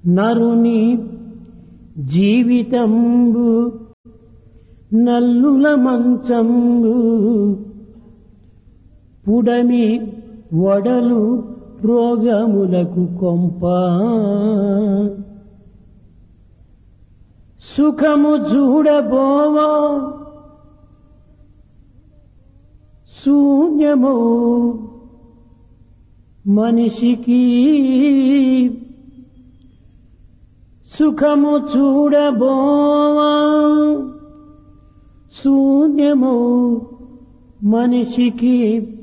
నరుని జీవితంబు నల్లుల మంచంబు పుడమి వడలు రోగములకు కొంప సుఖము చూడబోవా శూన్యము మనిషికి సుఖము చూడబోవా శూన్యము మనిషికి